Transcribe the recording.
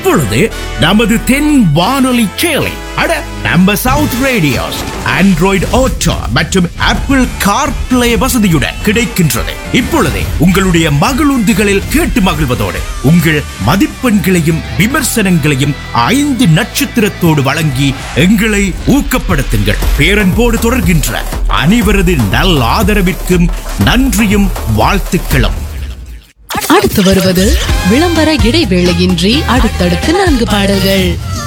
இப்பொழுது நமது தென் வானொலி சேலை அட நம்ம சவுத் ரேடியோஸ் ஆண்ட்ராய்டு ஆட்டோ மற்றும் ஆப்பிள் கார்பிளே வசதியுடன் கிடைக்கின்றது இப்பொழுது உங்களுடைய மகிழுந்துகளில் கேட்டு மகிழ்வதோடு உங்கள் மதிப்பெண்களையும் விமர்சனங்களையும் ஐந்து நட்சத்திரத்தோடு வழங்கி எங்களை ஊக்கப்படுத்துங்கள் பேரன்போடு தொடர்கின்ற அனைவரது நல் ஆதரவிற்கும் நன்றியும் வாழ்த்துக்களும் அடுத்து வருவது விளம்பர இடைவேளையின்றி அடுத்தடுத்து நான்கு பாடல்கள்